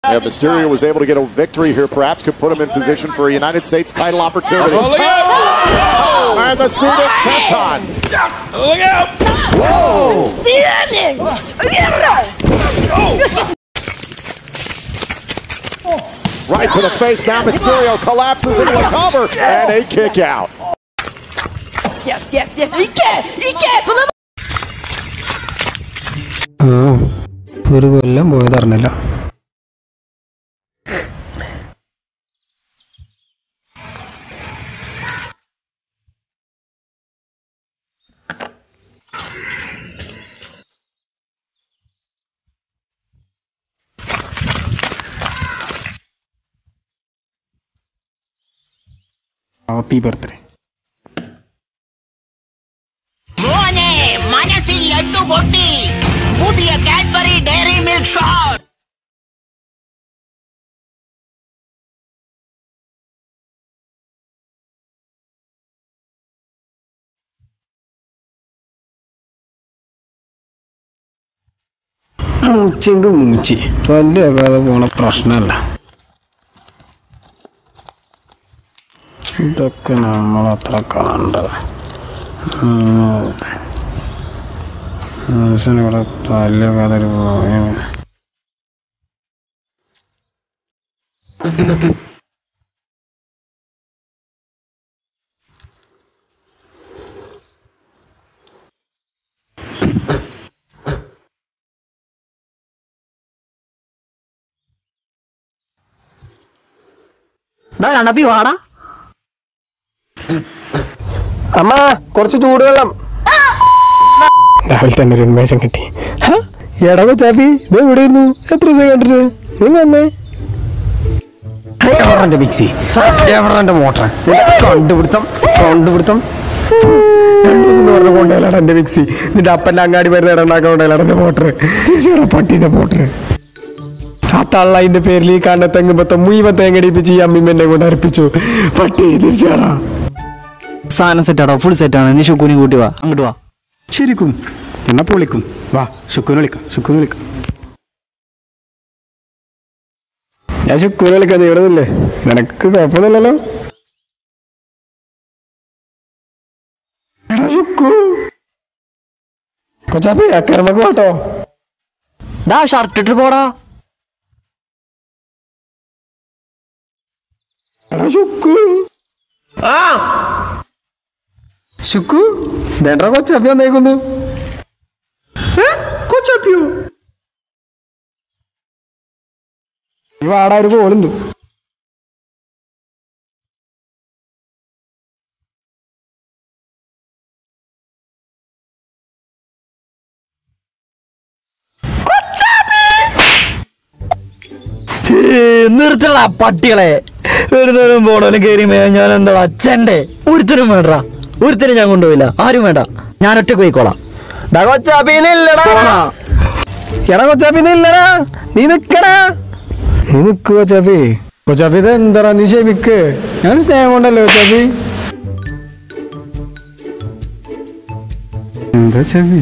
Yeah, Mysterio was able to get a victory here, perhaps could put him in position for a United States title opportunity. Oh, look out! And the Sudic Senton. Look out! Whoa! Right to the face. Now Mysterio collapses into the cover and a kick out. Yes, yes, yes. ഇരിക്കെ, ഇരിക്കെ, സ്വന്തം ആ ഒരു കൊല്ലം പോയത് അറിഞ്ഞില്ല happy birthday മോനെ മനസ്സിൽ എത്തു പൊട്ടി പുതിയ കാഡ്ബറി ഡയറി മിൽക്ക് ഷോട്ട് മൂച്ചെങ്ക് മൂച്ചി വലിയ കഥ പോണ പ്രശ്നമല്ല ഇതൊക്കെ നമ്മളത്ര കാണേണ്ടത് മനുഷ്യനിവിടെ വലിയ കഥ പോയി കണ്ണപ്പി വാടാ അമ്മ കുറച്ച് ചൂടുവെള്ളം രാവിലെ തന്നെ ഒരു ഉന്മേഷം കിട്ടി എടകോ ചാപ്പി ഇത് എവിടെ ഇരുന്നു എത്ര ദിവസം കണ്ടിട്ട് നീ വന്നേ എവറന്റെ മിക്സി എവറന്റെ മോട്ടർ കണ്ടുപിടുത്തം കണ്ടുപിടുത്തം രണ്ടു ദിവസം എന്ന് പറഞ്ഞ കൊണ്ടുപോയാലാണ് എന്റെ മിക്സി നിന്റെ അപ്പന്റെ അങ്ങാടി മരുന്ന് ഇടണ്ടാക്കാൻ കൊണ്ടുപോയാലാണ് എന്റെ മോട്ടർ തിരിച്ചു പട്ടീന്റെ മോട്ടർ ആ തള്ള അതിന്റെ പേരിൽ ഈ കാണുന്ന തെങ്ങുമ്പത്തെ മുഴുവൻ തേങ്ങടിപ്പിച്ച് ഈ അമ്മിമ്മ കൊണ്ട് അർപ്പിച്ചു പട്ടി തിരിച്ചാടാ സാധനം സെറ്റാടോ ഫുൾ സെറ്റാണ് നീ ശുക്കൂനി കൂട്ടി വാ അങ്ങോട്ട് വാ ശരിക്കും എന്നാ വിളിക്കും വാ ശുക്കൂന് വിളിക്കാം ശുക്കൂന് വിളിക്കാം ഞാൻ ശുക്കൂന് വിളിക്കാം നീ ഇവിടെ നില്ലേ നിനക്ക് കുഴപ്പമൊന്നുമില്ലല്ലോ എടാ ശുക്കു കൊച്ചാപ്പി അക്കരമക്ക് പോട്ടോ ഡാ ഷർട്ട് ഇട്ട് പോടാ എടാ ശുക്കു ആ ശുക്കു വേണ്ട കൊച്ചാപ്പി വന്നേക്കുന്നു ഏ? കൊച്ചാപ്പിയോ ഈ വാടാ ഒരു കോളുണ്ട് നിർത്തടാ പട്ടികളെ ഒരുത്തരും പോണോലും കയറി ഞാൻ എന്താ അച്ഛന്റെ ഒരുത്തരും വേണ്ട ഒരുത്തരും ഞാൻ കൊണ്ടുപോയില്ല ആരും വേണ്ട ഞാൻ ഒറ്റക്ക് പോയിക്കോളാം ഡാ കൊച്ചാപ്പി നീ ഇല്ലടാ എടാ കൊച്ചാപ്പി നീ ഇല്ലടാ നീ നിക്കടാ നീ നിക്ക് കൊച്ചാപ്പി കൊച്ചാപ്പി ഇത് എന്താടാ നീ ക്ഷമിക്ക് ഞാൻ സ്നേഹം കൊണ്ടല്ലേ കൊച്ചാപ്പി എന്താ ചെവി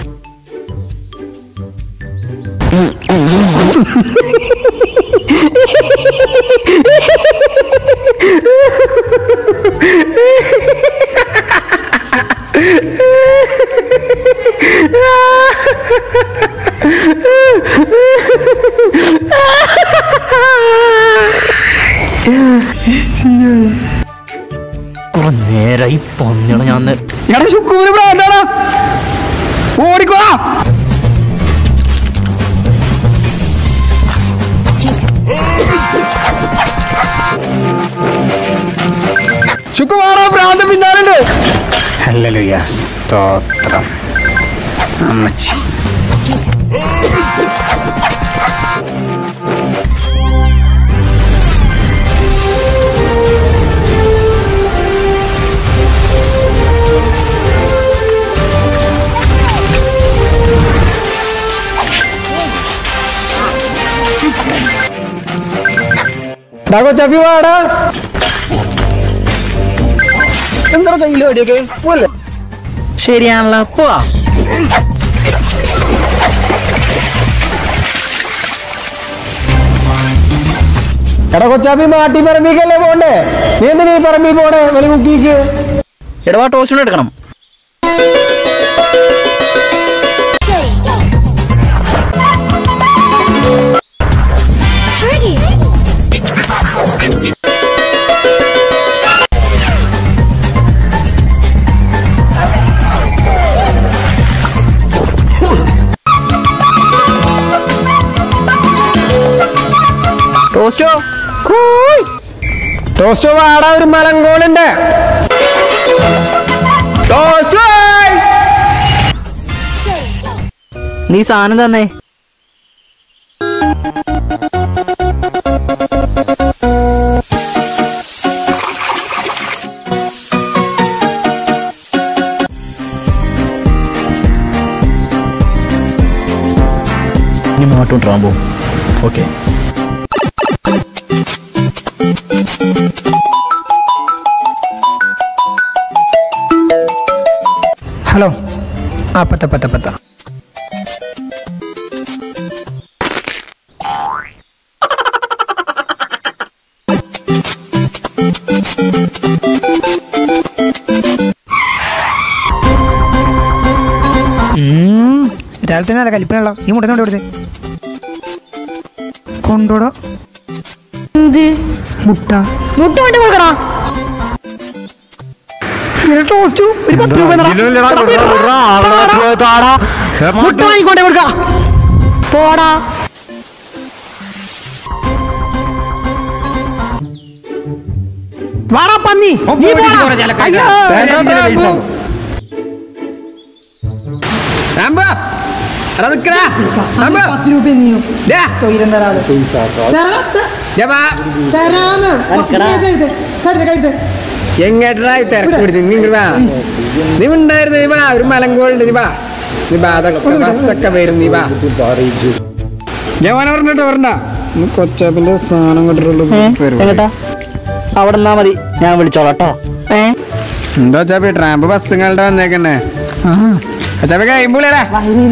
കുറെ നേരായി പൊന്നണ ഞാൻ എടാ ശുക്കൂന് ഇവിടെ എന്താടാ ഓടിക്കോടാ ശുക്കുമാറാ ഭ്രാന്ത് പിന്നാലുണ്ട് ഹല്ലേലൂയ സ്തോത്രം അമ്മച്ചി ഡാ കൊച്ചാപ്പി വാടാ എന്താ കയ്യിൽ ഓടിയൊക്കെ പോലെ ശരിയാണല്ലോ പോവാ എടാ കൊച്ചാപ്പി മാട്ടി പറമ്പിക്കല്ലേ പോണ്ടേ നീ എന്തിനാ ഈ പറമ്പിൽ പോണേ വെളി മുക്കിക്ക് എടവാ ടോസ്റ്റ് എടുക്കണം ടോസ്റ്റോ ടോസ്റ്റോ വാടാ ഒരു മലങ്കോളുണ്ട് നീ സാധനം തന്നെ ഇനി മുന്നോട്ട് റാമ്പോ ഓക്കെ ഹലോ ആ പത്ത പത്ത പത്ത രാവിലത്തെ നല്ല കലിപ്പനല്ലോ ഈ മുട്ട കൊണ്ട് കൊടുത്തേ കൊണ്ടോടോ എന്ത് മുട്ട മുട്ട കൊണ്ട് കൊടുക്കണോ ടോസ്റ്റു ഒരു പത്ത് രൂപ മുട്ട വാങ്ങിക്കൊണ്ടേ കൊടുക്ക പോടാ വാടാ പന്നി നീ പോടാ അയ്യോ. രാംബോ, എടാ നിക്കടാ. രാംബോ. ദേ. ദേ വാ. എങ്ങേട്ടാ ഈ തിരക്ക് പിടിച്ച് നീ ഇങ്ങട് വാ നീ ഉണ്ടായിരുന്നു നീ വാ ഒരു മലങ്കോളുണ്ട് നീ വാ നീ വാ അതൊക്കെ ബസ്സൊക്കെ വരും നീ വാ ഞാൻ ഓനെ പറഞ്ഞിട്ട് പറഞ്ഞ കൊച്ചാപ്പിന്റെ സാധനം കണ്ടിട്ടുള്ളൂ എങ്ങട്ടാ അവിടെ നിന്നാ മതി ഞാൻ വിളിച്ചോളാം കേട്ടോ ഏ എന്താ ചാപ്പി ട്രാമ്പ് ബസ്സുകളുടെ വന്നേക്കന്നെ കൊച്ചാപ്പി കഴിയുമ്പോളേടാ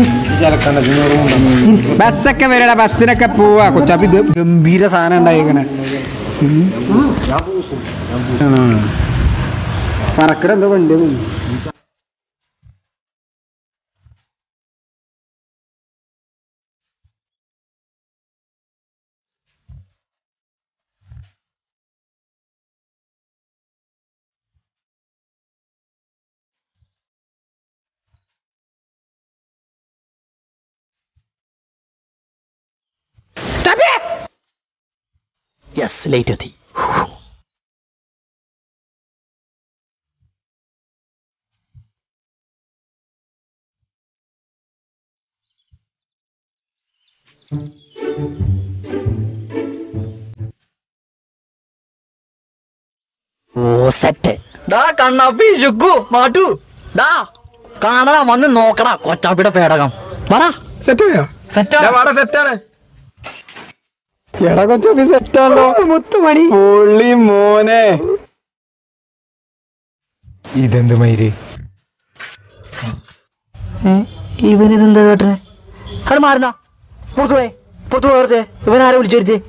ബസ്സൊക്കെ വരടാ ബസ്സിനൊക്കെ പോവാ കൊച്ചാപ്പി ഇത് ഗംഭീര സാധനം ഉണ്ടായേക്കണേ പറക്കട എന്തോ വണ്ടി യെസ് ലേറ്റ് എത്തി ഓ സെറ്റ് ഡാ കണ്ണാപ്പി ചുക്കു മാട്ടു ഡാ കാണടാ വന്ന് നോക്കടാ കൊച്ചാപ്പിയുടെ പേടകം വാടാ സെറ്റ് സെറ്റാ സെറ്റാണ് എടാ കൊച്ചാപ്പി സെറ്റാണല്ലോ മുത്തുമണി പൊള്ളി മോനെ ഇതെന്ത് മയില് ഇവനിതെന്താ കേട്ടേ അവിടെ മാറുന്ന പുറത്തു പോയെ പുറത്തു പോയേ ഇവൻ ആരെ വിളിച്ചു വരുത്തേ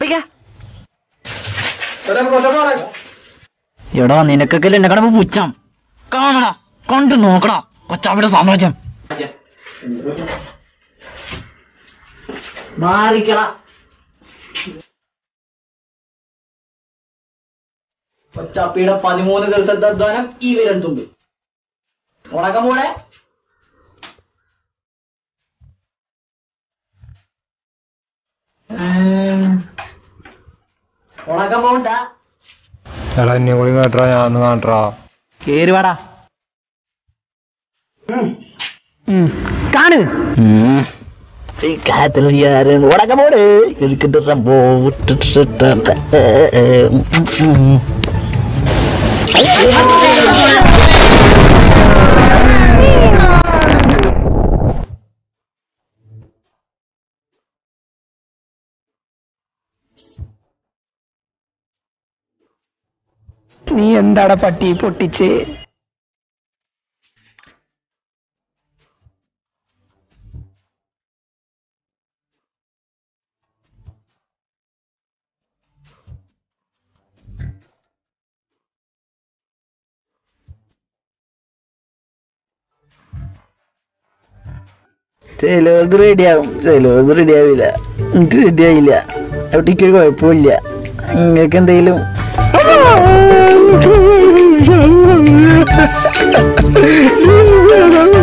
എടാ നിനക്കൊക്കെ എന്നെ കടമ്പ് പുച്ഛം കാണടാ കണ്ടു നോക്കടാ കൊച്ചാവിടെ സാമ്രാജ്യം മാറിക്കടാ കൊച്ചാപ്പിയുടെ പതിമൂന്ന് ദിവസത്തെ അധ്വാനം ഈ വിരൽ തുമ്പി ഉണക്കം പോണേ ഉണക്കം പോണ്ട എടാ എന്നെ കൂടി കേട്ടാ ഞാൻ കാട്ടാ കേറി വാടാ കാണ് ഈ കാര്യത്തിൽ ഞാൻ ഉണക്കം പോടേ എനിക്കിട്ട് നീ എന്താടാ പട്ടി പൊട്ടിച്ച് ചിലത് റെഡിയാവും ചിലത് റെഡിയാവില്ല എനിക്ക് റെഡിയായില്ല അവിടേക്ക് ഒരു കുഴപ്പമില്ല നിങ്ങൾക്ക് എന്തെങ്കിലും ആ